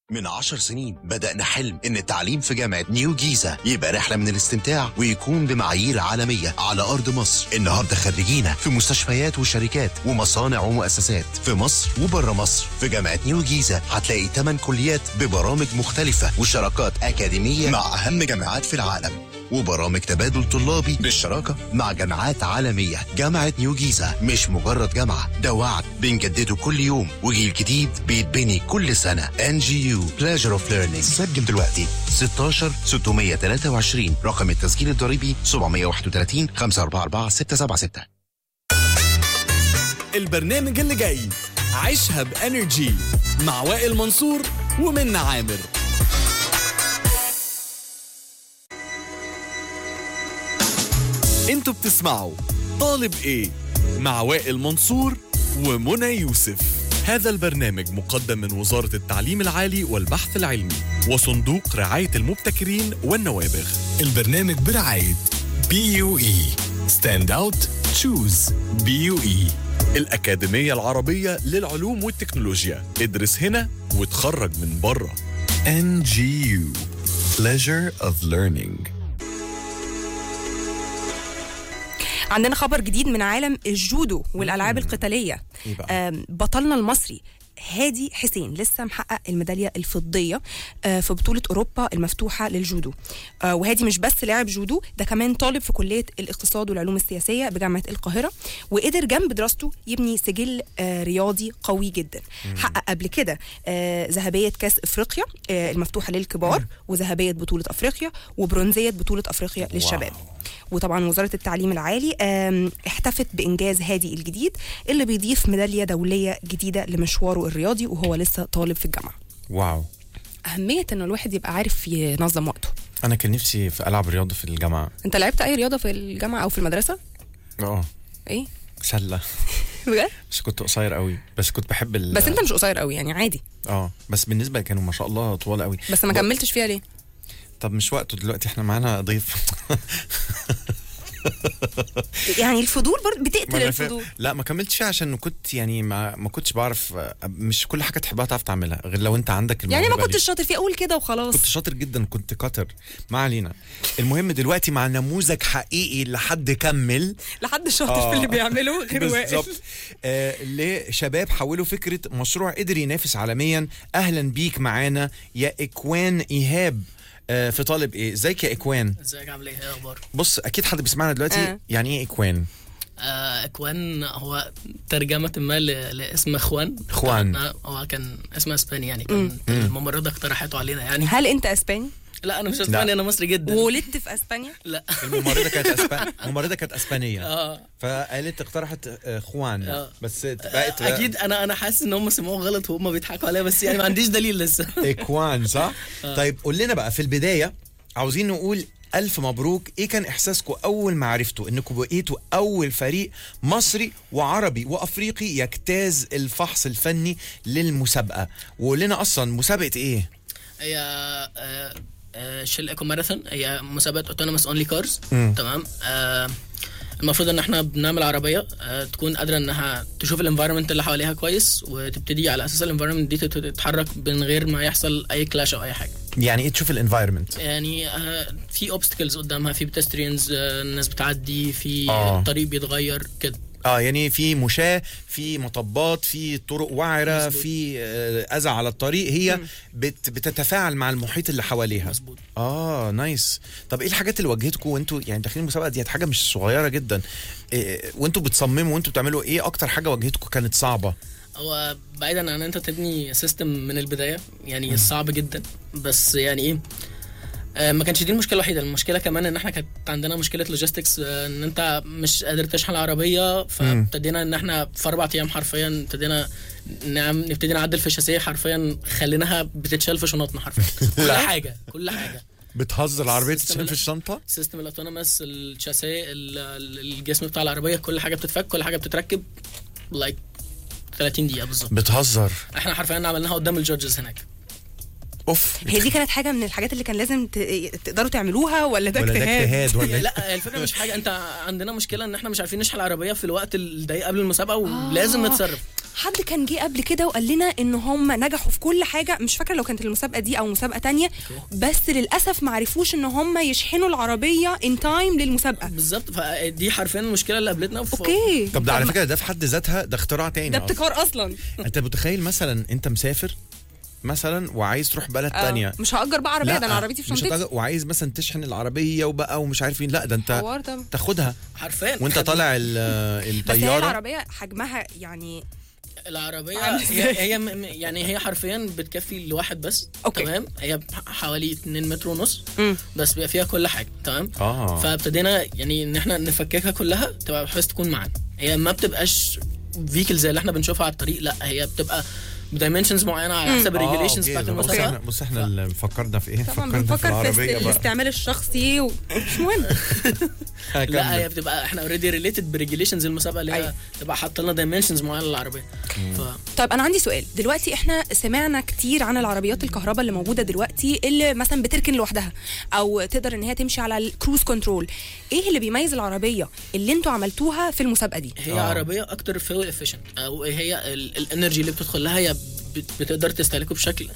من عشر سنين بدأنا حلم إن التعليم في جامعة نيو جيزة يبقى رحلة من الاستمتاع ويكون بمعايير عالمية على أرض مصر النهاردة خريجينا في مستشفيات وشركات ومصانع ومؤسسات في مصر وبره مصر في جامعة نيو جيزة هتلاقي 8 كليات ببرامج مختلفة وشراكات أكاديمية مع أهم جامعات في العالم وبرامج تبادل طلابي بالشراكة مع جامعات عالمية جامعة نيو جيزة مش مجرد جامعة ده وعد بنجدده كل يوم وجيل جديد بيتبني كل سنة ان جي يو بلاجر اوف ليرنينج سجل دلوقتي 16 623 رقم التسجيل الضريبي 731 544 676 البرنامج اللي جاي عيشها بانرجي مع وائل منصور ومنى عامر انتوا بتسمعوا طالب ايه مع وائل منصور ومنى يوسف هذا البرنامج مقدم من وزارة التعليم العالي والبحث العلمي وصندوق رعاية المبتكرين والنوابغ البرنامج برعاية بي يو اي ستاند اوت تشوز بي يو اي الأكاديمية العربية للعلوم والتكنولوجيا ادرس هنا وتخرج من بره ان جي يو pleasure of learning عندنا خبر جديد من عالم الجودو والالعاب القتاليه إيه بقى؟ آم، بطلنا المصري هادي حسين لسه محقق الميداليه الفضيه آه، في بطوله اوروبا المفتوحه للجودو آه، وهادي مش بس لاعب جودو ده كمان طالب في كليه الاقتصاد والعلوم السياسيه بجامعه القاهره وقدر جنب دراسته يبني سجل آه، رياضي قوي جدا حقق قبل كده آه، ذهبيه كاس افريقيا آه، المفتوحه للكبار وذهبيه بطوله افريقيا وبرونزيه بطوله افريقيا للشباب وطبعا وزاره التعليم العالي آم، احتفت بانجاز هادي الجديد اللي بيضيف ميداليه دوليه جديده لمشواره الرياضي وهو لسه طالب في الجامعه واو اهميه ان الواحد يبقى عارف ينظم وقته انا كان نفسي في العب رياضه في الجامعه انت لعبت اي رياضه في الجامعه او في المدرسه اه ايه سله بجد بس كنت قصير قوي بس كنت بحب ال بس انت مش قصير قوي يعني عادي اه بس بالنسبه كانوا ما شاء الله طوال قوي بس ما ب- كملتش فيها ليه طب مش وقته دلوقتي احنا معانا ضيف يعني الفضول برضه ما بتقتل أنا فاهم. الفضول لا ما كملتش فيها عشان كنت يعني ما ما كنتش بعرف مش كل حاجه تحبها تعرف تعملها غير لو انت عندك يعني ما الموهبة دي. كنتش شاطر فيها اقول كده وخلاص كنت شاطر جدا كنت كتر ما علينا المهم دلوقتي مع نموذج حقيقي لحد كمل لحد شاطر آه. في اللي بيعمله غير وائل بالظبط آه لشباب حولوا فكره مشروع قدر ينافس عالميا اهلا بيك معانا يا اكوان ايهاب آه في طالب ايه ازيك يا اكوان ازيك عامل ايه ايه اخبار بص اكيد حد بيسمعنا دلوقتي آه. يعني ايه اكوان آه اكوان هو ترجمة ما ل- لاسم اخوان إخوان. آه هو كان اسم اسباني يعني كان الممرضة اقترحته علينا يعني هل انت اسباني لا انا مش اسباني انا مصري جدا وولدت في اسبانيا لا الممرضه كانت اسبان الممرضه كانت اسبانيه اه فقالت اقترحت آه، خوان آه. بس بقت اكيد انا انا حاسس ان هم سمعوه غلط وهم بيضحكوا عليا بس يعني ما عنديش دليل لسه اكوان صح طيب قول لنا بقى في البدايه عاوزين نقول الف مبروك ايه كان احساسكم اول ما عرفتوا انكم بقيتوا اول فريق مصري وعربي وافريقي يجتاز الفحص الفني للمسابقه وقول لنا اصلا مسابقه ايه هي آه، آه، شيل ايكو ماراثون هي مسابقه اوتونوموس اونلي كارز تمام آه، المفروض ان احنا بنعمل عربيه آه، تكون قادره انها تشوف الانفايرمنت اللي حواليها كويس وتبتدي على اساس الانفايرمنت دي تت- تتحرك من غير ما يحصل اي كلاش او اي حاجه يعني ايه تشوف الانفايرمنت يعني آه، في اوبستكلز قدامها في بيتسترينز الناس بتعدي في آه. الطريق بيتغير كده اه يعني في مشاة في مطبات في طرق وعرة مظبوط. في آه، أذى على الطريق هي بت بتتفاعل مع المحيط اللي حواليها مظبوط. اه نايس طب ايه الحاجات اللي واجهتكم وانتوا يعني داخلين المسابقه دي حاجه مش صغيره جدا إيه وانتوا بتصمموا وانتوا بتعملوا ايه اكتر حاجه واجهتكم كانت صعبه هو بعيدا عن ان انت تبني سيستم من البدايه يعني صعب جدا بس يعني ايه آه، ما كانش دي المشكله الوحيده المشكله كمان ان احنا كانت عندنا مشكله لوجيستكس ان انت مش قادر تشحن العربيه فابتدينا ان احنا في اربع ايام حرفيا ابتدينا نعم نبتدي نعدل في الشاسيه حرفيا خليناها بتتشال في شنطنا حرفيا كل حاجه كل حاجه بتهزر العربيه السيستم تتشال في اللي- الشنطه السيستم الاوتونوموس الشاسيه ال- ال- الجسم بتاع العربيه كل حاجه بتتفك كل حاجه بتتركب لايك 30 دقيقه بالظبط بتهزر احنا حرفيا عملناها قدام الجادجز هناك اوف هي دي كانت حاجه من الحاجات اللي كان لازم ت- تقدروا تعملوها ولا ده ولا ده اجتهاد اجتهاد ولا إيه؟ لا الفكره مش حاجه انت عندنا مشكله ان احنا مش عارفين نشحن العربيه في الوقت الضيق قبل المسابقه ولازم نتصرف حد كان جه قبل كده وقال لنا ان هم نجحوا في كل حاجه مش فاكره لو كانت المسابقه دي او مسابقه تانية بس للاسف ما عرفوش ان هم يشحنوا العربيه ان تايم للمسابقه بالظبط فدي حرفيا المشكله اللي قابلتنا في اوكي طب ده على فكره ده في حد ذاتها ده اختراع تاني ده أصلاً. ابتكار اصلا انت متخيل مثلا انت مسافر مثلا وعايز تروح بلد آه، تانية مش هاجر بقى عربيه لا، ده انا عربيتي في مش شنطتي هتأجر- وعايز مثلا تشحن العربيه وبقى ومش عارف مين لا ده انت حوار ده تاخدها حرفيا وانت خد- طالع ال- بس هي الطياره العربيه حجمها يعني العربيه عامل هي, هي م- م- يعني هي حرفيا بتكفي لواحد بس أوكي. تمام هي حوالي 2 متر ونص مم. بس بيبقى فيها كل حاجه تمام اه فابتدينا يعني ان احنا نفككها كلها تبقى بحيث تكون معانا هي ما بتبقاش فيكل زي اللي احنا بنشوفها على الطريق لا هي بتبقى بدايمنشنز معينه على حسب آه، الريجوليشنز أوكي. بتاعت بص المسابقه احنا بص احنا اللي فكرنا في ايه طبعا فكرنا بنفكر في العربيه است- بقى الاستعمال الشخصي و... مش مهم لا هكمل. هي بتبقى احنا اوريدي ريليتد بريجوليشنز المسابقه اللي أيوة. هي تبقى حاطه لنا دايمنشنز معينه للعربيه ف طيب انا عندي سؤال دلوقتي احنا سمعنا كتير عن العربيات الكهرباء اللي موجوده دلوقتي اللي مثلا بتركن لوحدها او تقدر ان هي تمشي على الكروز كنترول ايه اللي بيميز العربيه اللي انتوا عملتوها في المسابقه دي هي آه. آه. عربيه اكتر فيول افيشنت او هي ال- الانرجي اللي بتدخل لها هي بت- بتقدر تستهلكه بشكل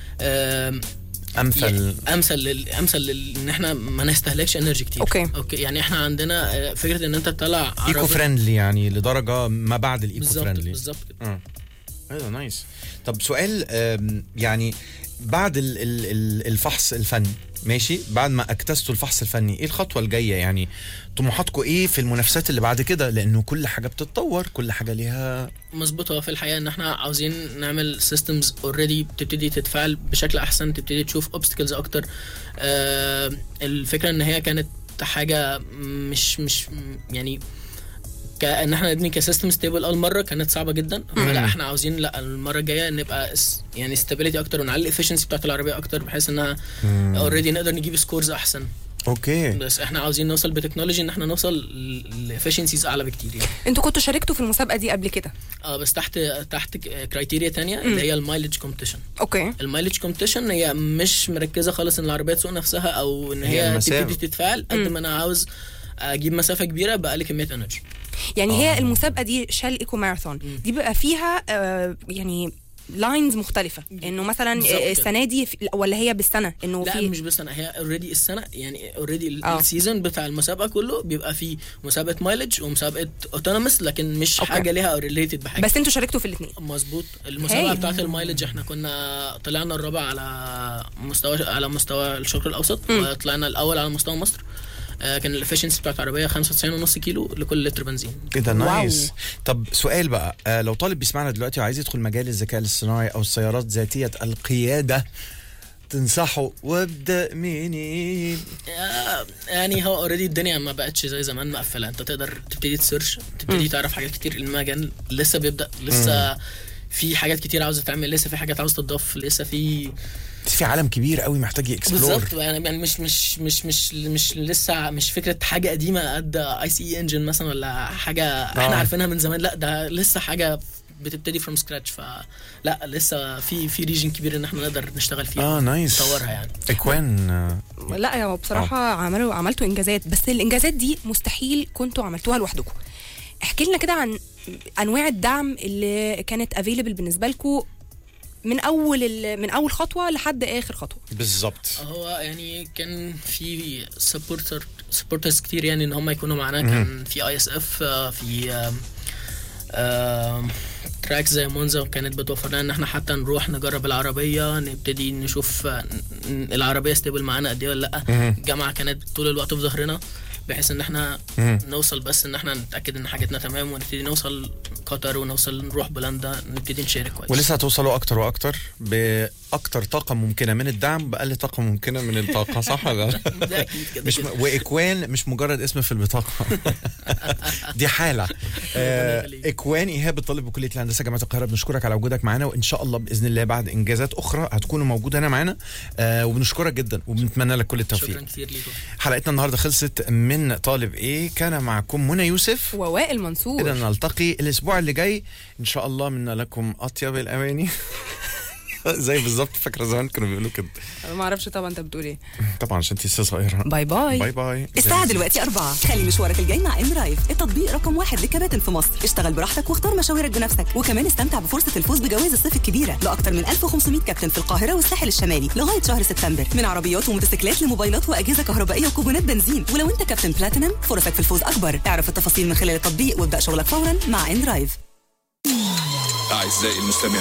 آم، امثل يعني امثل لل... امثل لل... ان احنا ما نستهلكش انرجي كتير أوكي. اوكي يعني احنا عندنا آه، فكره ان انت تطلع ايكو فريندلي يعني لدرجه ما بعد الايكو بالظبط فريندلي بالظبط كده. اه ايوه نايس طب سؤال آم، يعني بعد ال- ال- ال- الفحص الفني ماشي بعد ما اكتستوا الفحص الفني ايه الخطوه الجايه يعني طموحاتكم ايه في المنافسات اللي بعد كده لانه كل حاجه بتتطور كل حاجه ليها مظبوط هو في الحقيقه ان احنا عاوزين نعمل سيستمز اوريدي بتبتدي تتفاعل بشكل احسن تبتدي تشوف اوبستكلز اكتر آه الفكره ان هي كانت حاجه مش مش يعني كان احنا نبني كسيستم ستيبل اول مره كانت صعبه جدا فلا احنا عاوزين لا المره الجايه نبقى اس- يعني ستابيليتي اكتر ونعلي الافشنسي بتاعت العربيه اكتر بحيث انها اوريدي نقدر نجيب سكورز احسن اوكي بس احنا عاوزين نوصل بتكنولوجي ان احنا نوصل لافشنسيز اعلى بكتير يعني انتوا كنتوا شاركتوا في المسابقه دي قبل كده اه بس تحت تحت كرايتيريا تانية اللي هي المايلج كومبيتيشن اوكي المايلج كومبيتيشن هي مش مركزه خالص ان العربيه تسوق نفسها او ان هي هي المسافة. تبتدي تتفاعل قد ما انا عاوز اجيب مسافه كبيره باقل كميه انرجي يعني هي المسابقه دي شال ايكو ماراثون دي بيبقى فيها آه يعني لاينز مختلفه انه مثلا بالظبط آه، كده. السنه دي في- ولا هي بالسنه انه لا في مش بس انا هي اوريدي السنه يعني اوريدي آه. السيزون بتاع المسابقه كله بيبقى فيه مسابقه مايلج ومسابقه اوتونومس لكن مش أوكي. حاجه ليها ريليتد بحاجه بس انتوا شاركتوا في الاثنين مظبوط المسابقه هاي. بتاعت المايلج احنا كنا طلعنا الرابع على مستوى على مستوى الشرق الاوسط وطلعنا الاول على مستوى مصر آه، كان الافشنسي بتاعت العربيه 95.5 كيلو لكل لتر بنزين ايه ده واو. نايس طب سؤال بقى آه لو طالب بيسمعنا دلوقتي وعايز يدخل مجال الذكاء الاصطناعي او السيارات ذاتيه القياده تنصحه وابدا منين آه، يعني هو اوريدي الدنيا ما بقتش زي زمان مقفله انت تقدر تبتدي تسيرش تبتدي تعرف حاجات كتير المجال لسه بيبدا لسه في حاجات كتير عاوزه تتعمل لسه في حاجات عاوزه تضاف لسه في في عالم كبير قوي محتاج يكسبلور بالظبط يعني يعني مش مش مش مش مش لسه مش فكره حاجه قديمه قد اي سي انجن مثلا ولا حاجه احنا آه. عارفينها من زمان لا ده لسه حاجه بتبتدي فروم سكراتش فلا لسه في في ريجن كبير ان احنا نقدر نشتغل فيه اه نايس نطورها يعني اكوان آه، لا يا بصراحه عملوا عملتوا انجازات بس الانجازات دي مستحيل كنتوا عملتوها لوحدكم احكي لنا كده عن انواع الدعم اللي كانت افيلبل بالنسبه لكم من اول ال- من اول خطوه لحد اخر خطوه بالظبط هو يعني كان في سبورتر سبورترز كتير يعني ان هم يكونوا معانا كان في اي اس اف في آم، آم، تراك زي مونزا كانت بتوفر لنا ان احنا حتى نروح نجرب العربيه نبتدي نشوف آه، ن- ن- العربيه ستيبل معانا قد ايه ولا لا الجامعه كانت طول الوقت في ظهرنا بحيث ان احنا نوصل بس ان احنا نتاكد ان حاجتنا تمام ونبتدي نوصل قطر ونوصل نروح بولندا نبتدي نشارك كويس ولسه هتوصلوا اكتر واكتر باكتر طاقه ممكنه من الدعم باقل طاقه ممكنه من الطاقه صح ولا لا؟ ده اكيد كده مش كده. م... واكوان مش مجرد اسم في البطاقه دي حاله آه، يخليك. اكوان ايهاب الطالب بكليه الهندسه جامعه القاهره بنشكرك على وجودك معانا وان شاء الله باذن الله بعد انجازات اخرى هتكونوا موجود هنا معانا آه، وبنشكرك جدا وبنتمنى لك كل التوفيق شكرا كتير ليكم حلقتنا النهارده خلصت من طالب ايه كان معكم منى يوسف ووائل منصور إذا نلتقي الأسبوع اللي جاي إن شاء الله منا لكم أطيب الأماني زي بالظبط فاكره زمان كانوا بيقولوا كده ما اعرفش طبعا انت بتقول ايه طبعا عشان انت لسه صغيره باي باي باي باي الساعة دلوقتي أربعة خلي مشوارك الجاي مع ام رايف التطبيق رقم واحد للكباتن في مصر اشتغل براحتك واختار مشاويرك بنفسك وكمان استمتع بفرصة الفوز بجوائز الصيف الكبيرة لأكثر من 1500 كابتن في القاهرة والساحل الشمالي لغاية شهر سبتمبر من عربيات وموتوسيكلات لموبايلات وأجهزة كهربائية وكوبونات بنزين ولو أنت كابتن بلاتينم فرصك في الفوز أكبر اعرف التفاصيل من خلال التطبيق وابدأ شغلك فورا مع ان رايف أعزائي المستمعين